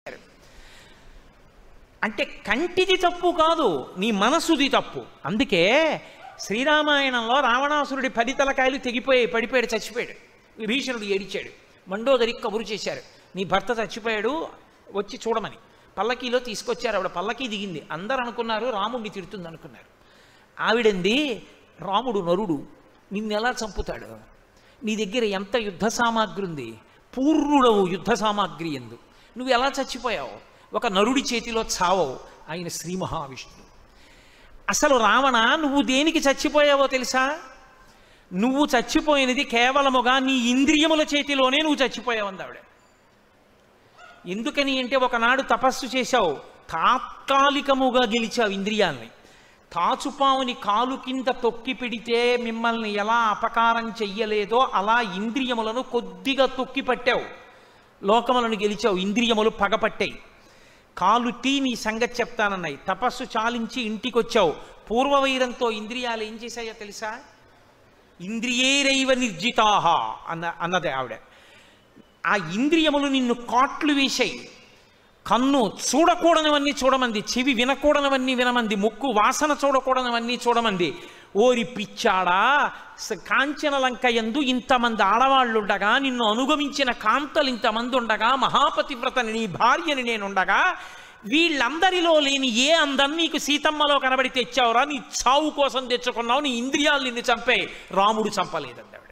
అంటే కంటిది తప్పు కాదు నీ మనసుది తప్పు అందుకే శ్రీరామాయణంలో రావణాసురుడి పది తలకాయలు తెగిపోయాయి పడిపోయాడు చచ్చిపోయాడు విభీషణుడు ఏడిచాడు మండోదరి కబురు చేశారు నీ భర్త చచ్చిపోయాడు వచ్చి చూడమని పల్లకీలో తీసుకొచ్చారు ఆవిడ పల్లకీ దిగింది అందరు అనుకున్నారు రాముడిని తిడుతుంది అనుకున్నారు ఆవిడంది రాముడు నరుడు నిన్నెలా చంపుతాడు నీ దగ్గర ఎంత యుద్ధ సామాగ్రి ఉంది పూర్ణుడవు యుద్ధ సామాగ్రి ఎందు నువ్వు ఎలా చచ్చిపోయావు ఒక నరుడి చేతిలో చావవు ఆయన శ్రీ మహావిష్ణువు అసలు రావణ నువ్వు దేనికి చచ్చిపోయావో తెలుసా నువ్వు చచ్చిపోయినది కేవలముగా నీ ఇంద్రియముల చేతిలోనే నువ్వు చచ్చిపోయావు అందావిడ ఎందుకని అంటే ఒకనాడు తపస్సు చేశావు తాత్కాలికముగా గెలిచావు ఇంద్రియాల్ని తాచుపావుని కాలు కింద తొక్కి పెడితే మిమ్మల్ని ఎలా అపకారం చెయ్యలేదో అలా ఇంద్రియములను కొద్దిగా తొక్కి పట్టావు లోకములను గెలిచావు ఇంద్రియములు పగపట్టాయి కాలు తీ నీ సంగతి చెప్తానన్నాయి తపస్సు చాలించి ఇంటికి వచ్చావు పూర్వవైరంతో ఇంద్రియాలు ఏం చేశాయో తెలుసా ఇంద్రియేరైవ నిర్జితాహ అన్న అన్నది ఆవిడ ఆ ఇంద్రియములు నిన్ను కాట్లు వేశాయి కన్ను చూడకూడనివన్నీ చూడమంది చెవి వినకూడనివన్నీ వినమంది ముక్కు వాసన చూడకూడనివన్నీ చూడమంది ఓరి పిచ్చాడా స- కాంచన లంక ఎందు ఇంతమంది ఆడవాళ్ళుండగా నిన్ను అనుగమించిన కాంతలు ఇంతమంది ఉండగా మహాపతివ్రతని నీ భార్యని నేనుండగా వీళ్ళందరిలో లేని ఏ అందం నీకు సీతమ్మలో కనబడి తెచ్చావురా నీ చావు కోసం తెచ్చుకున్నావు నీ ఇంద్రియాలు నిన్ను చంపే రాముడు చంపలేదండి ఆవిడ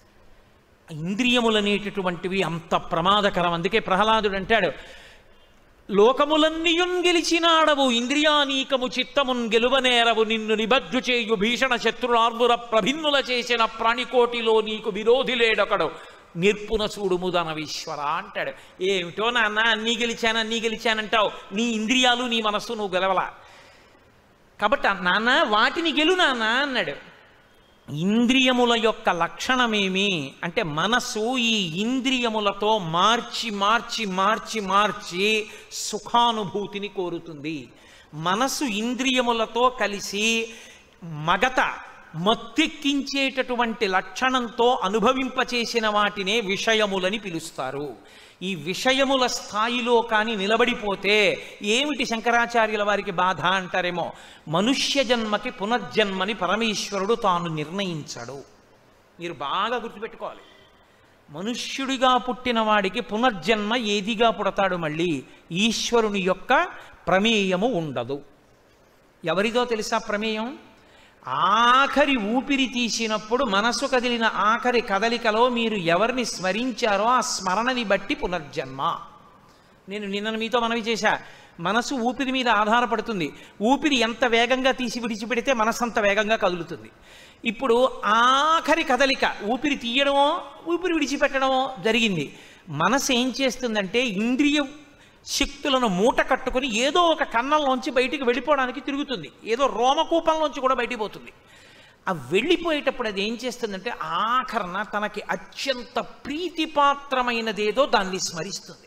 ఇంద్రియములనేటటువంటివి అంత ప్రమాదకరం అందుకే ప్రహ్లాదుడు అంటాడు లోకములన్నీయున్ గెలిచినాడవు ఇంద్రియానీకము చిత్తమున్ గెలువనేరవు నిన్ను నిబద్ధు చేయు భీషణ శత్రురార్ముర ప్రభిన్నుల చేసిన ప్రాణికోటిలో నీకు విరోధి లేడొకడు నిర్పున చూడుము విశ్వర అంటాడు ఏమిటో నాన్న అన్నీ గెలిచాను అన్నీ గెలిచానంటావు నీ ఇంద్రియాలు నీ మనస్సు నువ్వు గెలవలా కాబట్టి నాన్న వాటిని గెలు నాన్న అన్నాడు ఇంద్రియముల యొక్క లక్షణమేమి అంటే మనసు ఈ ఇంద్రియములతో మార్చి మార్చి మార్చి మార్చి సుఖానుభూతిని కోరుతుంది మనసు ఇంద్రియములతో కలిసి మగత మత్తెక్కించేటటువంటి లక్షణంతో అనుభవింపచేసిన వాటినే విషయములని పిలుస్తారు ఈ విషయముల స్థాయిలో కానీ నిలబడిపోతే ఏమిటి శంకరాచార్యుల వారికి బాధ అంటారేమో మనుష్య జన్మకి పునర్జన్మని పరమేశ్వరుడు తాను నిర్ణయించడు మీరు బాగా గుర్తుపెట్టుకోవాలి మనుష్యుడిగా పుట్టిన వాడికి పునర్జన్మ ఏదిగా పుడతాడు మళ్ళీ ఈశ్వరుని యొక్క ప్రమేయము ఉండదు ఎవరిదో తెలుసా ప్రమేయం ఆఖరి ఊపిరి తీసినప్పుడు మనసు కదిలిన ఆఖరి కదలికలో మీరు ఎవరిని స్మరించారో ఆ స్మరణని బట్టి పునర్జన్మ నేను నిన్న మీతో మనవి చేశా మనసు ఊపిరి మీద ఆధారపడుతుంది ఊపిరి ఎంత వేగంగా తీసి విడిచిపెడితే మనసు అంత వేగంగా కదులుతుంది ఇప్పుడు ఆఖరి కదలిక ఊపిరి తీయడమో ఊపిరి విడిచిపెట్టడమో జరిగింది మనసు ఏం చేస్తుందంటే ఇంద్రియ శక్తులను మూట కట్టుకుని ఏదో ఒక కన్నంలోంచి బయటికి వెళ్ళిపోవడానికి తిరుగుతుంది ఏదో రోమకూపంలోంచి కూడా బయటికి పోతుంది ఆ వెళ్ళిపోయేటప్పుడు అది ఏం చేస్తుందంటే ఆఖరణ తనకి అత్యంత ప్రీతిపాత్రమైనదేదో దాన్ని స్మరిస్తుంది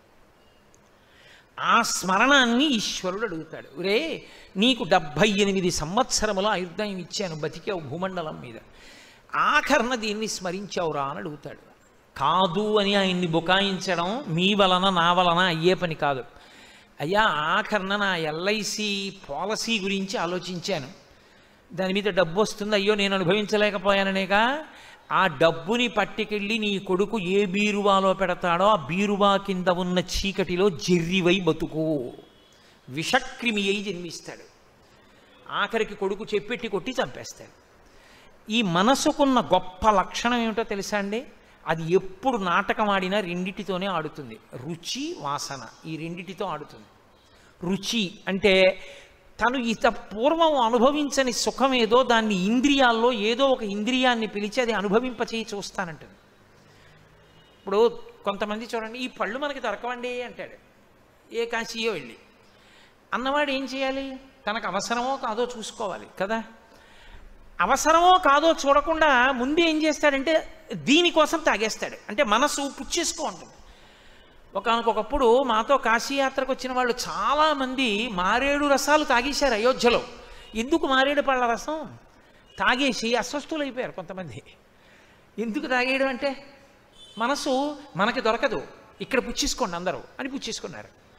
ఆ స్మరణాన్ని ఈశ్వరుడు అడుగుతాడు రే నీకు డెబ్భై ఎనిమిది సంవత్సరముల ఆయుర్దాయం ఇచ్చాను బతికావు భూమండలం మీద ఆఖరణ దీన్ని స్మరించావురా అని అడుగుతాడు కాదు అని ఆయన్ని బుకాయించడం మీ వలన నా వలన అయ్యే పని కాదు అయ్యా ఆఖరణ నా ఎల్ఐసి పాలసీ గురించి ఆలోచించాను దాని మీద డబ్బు వస్తుంది అయ్యో నేను అనుభవించలేకపోయాననేగా ఆ డబ్బుని పట్టుకెళ్ళి నీ కొడుకు ఏ బీరువాలో పెడతాడో ఆ బీరువా కింద ఉన్న చీకటిలో జెర్రివై బతుకు విషక్రిమి అయి జన్మిస్తాడు ఆఖరికి కొడుకు చెప్పెట్టి కొట్టి చంపేస్తాడు ఈ మనసుకున్న గొప్ప లక్షణం ఏమిటో తెలుసా అండి అది ఎప్పుడు నాటకం ఆడినా రెండిటితోనే ఆడుతుంది రుచి వాసన ఈ రెండిటితో ఆడుతుంది రుచి అంటే తను ఇత పూర్వం అనుభవించని సుఖం ఏదో దాన్ని ఇంద్రియాల్లో ఏదో ఒక ఇంద్రియాన్ని పిలిచి అది అనుభవింపచేయి చూస్తానంటుంది ఇప్పుడు కొంతమంది చూడండి ఈ పళ్ళు మనకి దొరకవండి అంటాడు ఏ కాశీయో వెళ్ళి అన్నవాడు ఏం చేయాలి తనకు అవసరమో కాదో చూసుకోవాలి కదా అవసరమో కాదో చూడకుండా ముందు ఏం చేస్తాడంటే దీనికోసం తాగేస్తాడు అంటే మనసు పుచ్చేసుకో ఉంటుంది ఒకనకొకప్పుడు మాతో కాశీయాత్రకు వచ్చిన వాళ్ళు చాలామంది మారేడు రసాలు తాగేశారు అయోధ్యలో ఎందుకు మారేడు పళ్ళ రసం తాగేసి అస్వస్థులైపోయారు కొంతమంది ఎందుకు తాగేయడం అంటే మనసు మనకి దొరకదు ఇక్కడ పుచ్చేసుకోండి అందరూ అని పుచ్చేసుకున్నారు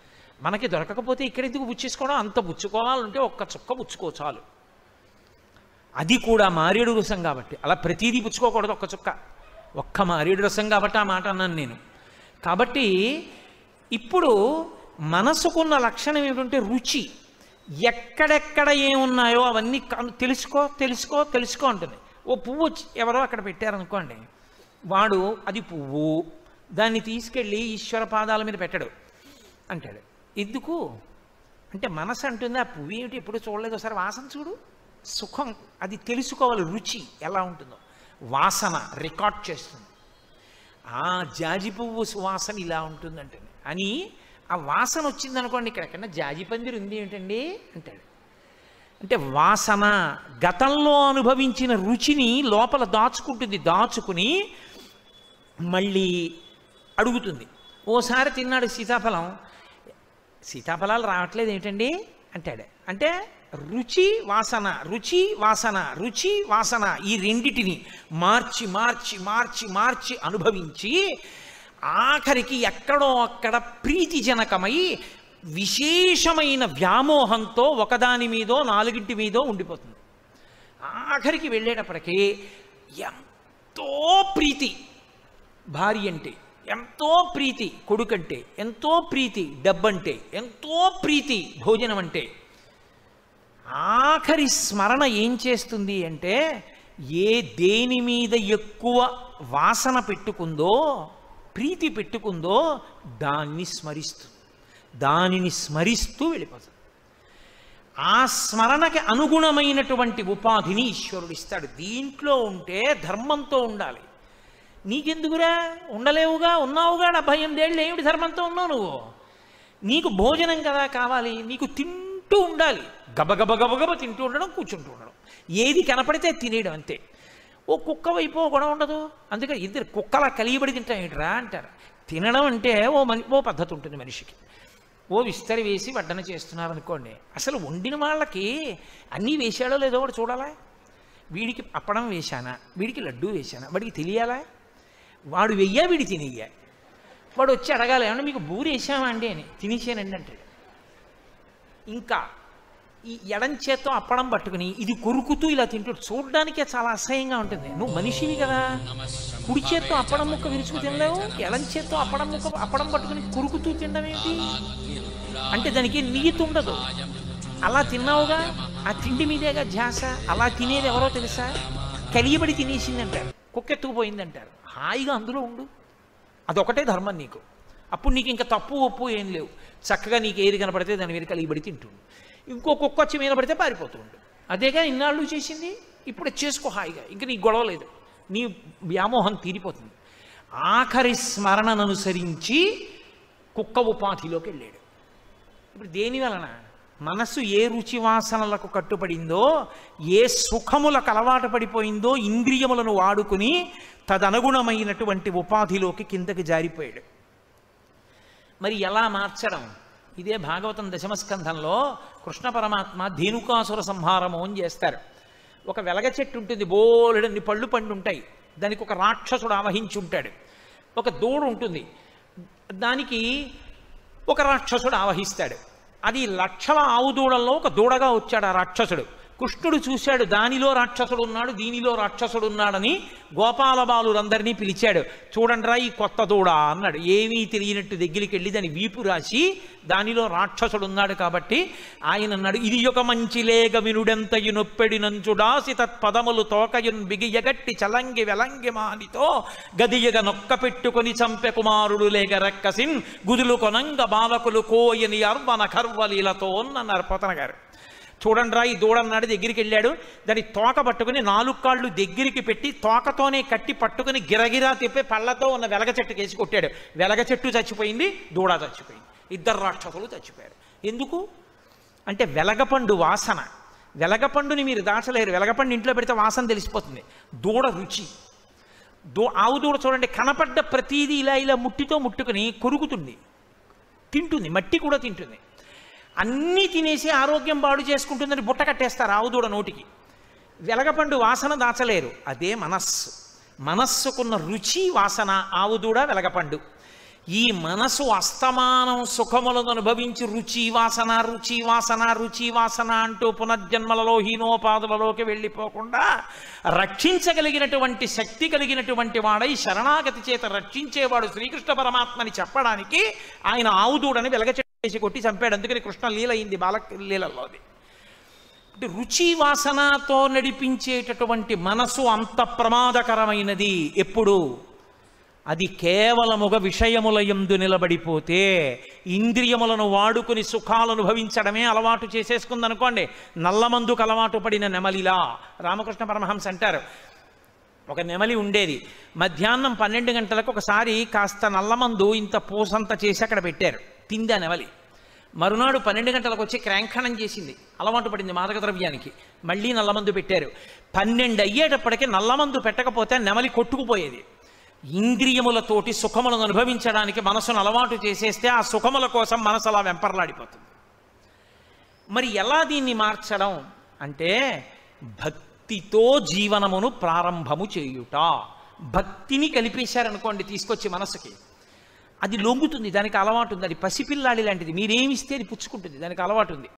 మనకి దొరకకపోతే ఇక్కడ ఎందుకు పుచ్చేసుకోవడం అంత పుచ్చుకోవాలంటే ఒక్క చుక్క పుచ్చుకో చాలు అది కూడా మారేడు రసం కాబట్టి అలా ప్రతిదీ పుచ్చుకోకూడదు ఒక్క చుక్క ఒక్క మారేడు రసం కాబట్టి ఆ మాట అన్నాను నేను కాబట్టి ఇప్పుడు మనసుకున్న లక్షణం ఏమిటంటే రుచి ఎక్కడెక్కడ ఏమున్నాయో అవన్నీ కను- తెలుసుకో తెలుసుకో తెలుసుకో అంటుంది ఓ పువ్వు వచ్చి- ఎవరో అక్కడ పెట్టారనుకోండి వాడు అది పువ్వు దాన్ని తీసుకెళ్ళి ఈశ్వర పాదాల మీద పెట్టడు అంటాడు ఎందుకు అంటే మనసు అంటుంది ఆ పువ్వు ఏమిటి ఎప్పుడు చూడలేదు ఒకసారి వాసన చూడు సుఖం అది తెలుసుకోవాలి రుచి ఎలా ఉంటుందో వాసన రికార్డ్ చేస్తుంది ఆ జాజి పువ్వు సువాసన ఇలా ఉంటుందంటే అని ఆ వాసన వచ్చింది అనుకోండి ఇక్కడ ఎక్కడన్నా జాజి పందిరి ఉంది ఏమిటండి అంటాడు అంటే వాసన గతంలో అనుభవించిన రుచిని లోపల దాచుకుంటుంది దాచుకుని మళ్ళీ అడుగుతుంది ఓసారి తిన్నాడు సీతాఫలం సీతాఫలాలు రావట్లేదు ఏంటండి అంటాడు అంటే రుచి వాసన రుచి వాసన రుచి వాసన ఈ రెండిటిని మార్చి మార్చి మార్చి మార్చి అనుభవించి ఆఖరికి ఎక్కడో అక్కడ ప్రీతిజనకమై విశేషమైన వ్యామోహంతో ఒకదాని మీదో నాలుగింటి మీదో ఉండిపోతుంది ఆఖరికి వెళ్ళేటప్పటికీ ఎంతో ప్రీతి భార్య అంటే ఎంతో ప్రీతి కొడుకంటే ఎంతో ప్రీతి డబ్బంటే ఎంతో ప్రీతి భోజనం అంటే ఆఖరి స్మరణ ఏం చేస్తుంది అంటే ఏ దేని మీద ఎక్కువ వాసన పెట్టుకుందో ప్రీతి పెట్టుకుందో దాన్ని స్మరిస్తుంది దానిని స్మరిస్తూ వెళ్ళిపోతుంది ఆ స్మరణకి అనుగుణమైనటువంటి ఉపాధిని ఈశ్వరుడు ఇస్తాడు దీంట్లో ఉంటే ధర్మంతో ఉండాలి నీకెందుకురా ఉండలేవుగా ఉన్నావుగా డెబ్భై ఎనిమిదేళ్ళు ఏమిటి ధర్మంతో ఉన్నావు నువ్వు నీకు భోజనం కదా కావాలి నీకు తింటూ ఉండాలి గబగబ గబగబ తింటూ ఉండడం కూర్చుంటూ ఉండడం ఏది కనపడితే తినేయడం అంతే ఓ కుక్క వైపు ఓ గొడవ ఉండదు అందుకని ఇద్దరు కుక్కలా కలియబడి తింటాం ఏంట్రా అంటారు తినడం అంటే ఓ మని ఓ పద్ధతి ఉంటుంది మనిషికి ఓ విస్తరి వేసి వడ్డన చేస్తున్నారు అనుకోండి అసలు వండిన వాళ్ళకి అన్నీ వేశాడో లేదో కూడా చూడాలా వీడికి అప్పడం వేశానా వీడికి లడ్డూ వేశానా వాడికి తెలియాలా వాడు వెయ్యా వీడి తినేయ్యా వాడు వచ్చి అడగాలి ఏమన్నా మీకు బూరి వేసామా అండి అని తినేసానండి అంటాడు ఇంకా ఈ ఎడం చేత్తో అప్పడం పట్టుకుని ఇది కొరుకుతూ ఇలా తింటూ చూడడానికే చాలా అసహ్యంగా ఉంటుంది నువ్వు మనిషివి కదా కుడి చేత్తో అప్పడం ముక్క విరుచుకు తినలేవు ఎడం చేత్తో అప్పడం ముక్క అప్పడం పట్టుకుని కొరుకుతూ తినడం ఏంటి అంటే దానికి నీతి ఉండదు అలా తిన్నావుగా ఆ తిండి మీదేగా ధ్యాస అలా తినేది ఎవరో తెలుసా కలియబడి తినేసిందంటారు కుక్కెత్తుకుపోయిందంటారు హాయిగా అందులో ఉండు అదొకటే ధర్మం నీకు అప్పుడు నీకు ఇంకా తప్పు ఒప్పు ఏం లేవు చక్కగా నీకు ఏది కనపడితే దాని మీద కలిగిబడి తింటుండు ఇంకో కుక్క వచ్చి మీద పడితే పారిపోతుండు అదేగా ఇన్నాళ్ళు చేసింది ఇప్పుడు చేసుకో హాయిగా ఇంకా నీకు గొడవ లేదు నీ వ్యామోహం తీరిపోతుంది ఆఖరి స్మరణను అనుసరించి కుక్క ఉపాధిలోకి వెళ్ళాడు ఇప్పుడు దేని వలన మనస్సు ఏ రుచి వాసనలకు కట్టుపడిందో ఏ సుఖములకు అలవాటు పడిపోయిందో ఇంద్రియములను వాడుకుని తదనుగుణమైనటువంటి ఉపాధిలోకి కిందకి జారిపోయాడు మరి ఎలా మార్చడం ఇదే భాగవతం దశమస్కంధంలో కృష్ణ పరమాత్మ ధేనుకాసుర సంహారము అని చేస్తారు ఒక వెలగ చెట్టు ఉంటుంది బోలెడన్ని పళ్ళు పండు ఉంటాయి దానికి ఒక రాక్షసుడు ఆవహించి ఉంటాడు ఒక దూడ ఉంటుంది దానికి ఒక రాక్షసుడు ఆవహిస్తాడు అది లక్షల ఆవు దూడల్లో ఒక దూడగా వచ్చాడు ఆ రాక్షసుడు కృష్ణుడు చూశాడు దానిలో రాక్షసుడు ఉన్నాడు దీనిలో రాక్షసుడు ఉన్నాడని గోపాల బాలురందరినీ పిలిచాడు చూడండిరా ఈ కొత్త దూడ అన్నాడు ఏమీ తెలియనట్టు దగ్గరికి వెళ్ళి దాని వీపు రాసి దానిలో రాక్షసుడు ఉన్నాడు కాబట్టి ఆయన అన్నాడు ఇది ఒక మంచి లేగ వినుడెంతయు నొప్పెడినంచుడాసి తత్పదములు తోకయున్ బిగియగట్టి చలంగి వెలంగి మానితో గదియగ నొక్క పెట్టుకొని చంపె కుమారుడు లేగ రక్కసిన్ గుదులు కొనంగ బాలకులు కోయని అర్వన కర్వలీలతో అన్నారు పోతన గారు చూడండి రా ఈ దూడన్నాడు దగ్గరికి వెళ్ళాడు దాని తోక పట్టుకుని నాలుగు కాళ్ళు దగ్గరికి పెట్టి తోకతోనే కట్టి పట్టుకుని గిరగిరా తిప్పి పళ్ళతో ఉన్న వెలగ చెట్టుకి వేసి కొట్టాడు వెలగ చెట్టు చచ్చిపోయింది దూడ చచ్చిపోయింది ఇద్దరు రాక్షసులు చచ్చిపోయారు ఎందుకు అంటే వెలగపండు వాసన వెలగపండుని మీరు దాచలేరు వెలగపండు ఇంట్లో పెడితే వాసన తెలిసిపోతుంది దూడ రుచి దో ఆవు దూడ చూడండి కనపడ్డ ప్రతీది ఇలా ఇలా ముట్టితో ముట్టుకుని కొరుకుతుంది తింటుంది మట్టి కూడా తింటుంది అన్నీ తినేసి ఆరోగ్యం పాడు చేసుకుంటుందని బుట్ట కట్టేస్తారు ఆవు దూడ నోటికి వెలగపండు వాసన దాచలేరు అదే మనస్సు మనస్సుకున్న రుచి వాసన ఆవు దూడ వెలగపండు ఈ మనసు అస్తమానం సుఖములను అనుభవించి రుచి వాసన రుచి వాసన రుచి వాసన అంటూ పునర్జన్మలలో హీనోపాదులలోకి వెళ్ళిపోకుండా రక్షించగలిగినటువంటి శక్తి కలిగినటువంటి వాడై శరణాగతి చేత రక్షించేవాడు శ్రీకృష్ణ పరమాత్మని చెప్పడానికి ఆయన ఆవుదూడని వెలగచేసి కొట్టి చంపాడు అందుకని కృష్ణ లీల అయింది బాల లీలల్లోది అంటే రుచి వాసనతో నడిపించేటటువంటి మనసు అంత ప్రమాదకరమైనది ఎప్పుడు అది కేవలముగా విషయముల యందు నిలబడిపోతే ఇంద్రియములను వాడుకుని సుఖాలు అనుభవించడమే అలవాటు చేసేసుకుందనుకోండి నల్లమందుకు అలవాటు పడిన నెమలిలా రామకృష్ణ పరమహంస అంటారు ఒక నెమలి ఉండేది మధ్యాహ్నం పన్నెండు గంటలకు ఒకసారి కాస్త నల్లమందు ఇంత పూసంత చేసి అక్కడ పెట్టారు తింది ఆ నెమలి మరునాడు పన్నెండు గంటలకు వచ్చి క్రాంఖణం చేసింది అలవాటు పడింది మాదక ద్రవ్యానికి మళ్ళీ నల్లమందు పెట్టారు పన్నెండు అయ్యేటప్పటికి నల్లమందు పెట్టకపోతే నెమలి కొట్టుకుపోయేది ఇంద్రియములతోటి సుఖములను అనుభవించడానికి మనసును అలవాటు చేసేస్తే ఆ సుఖముల కోసం మనసు అలా వెంపర్లాడిపోతుంది మరి ఎలా దీన్ని మార్చడం అంటే భక్తితో జీవనమును ప్రారంభము చేయుట భక్తిని కలిపేశారనుకోండి తీసుకొచ్చి మనసుకి అది లొంగుతుంది దానికి అలవాటు ఉంది అది పసిపిల్లాడి లాంటిది మీరేమిస్తే అది పుచ్చుకుంటుంది దానికి అలవాటు ఉంది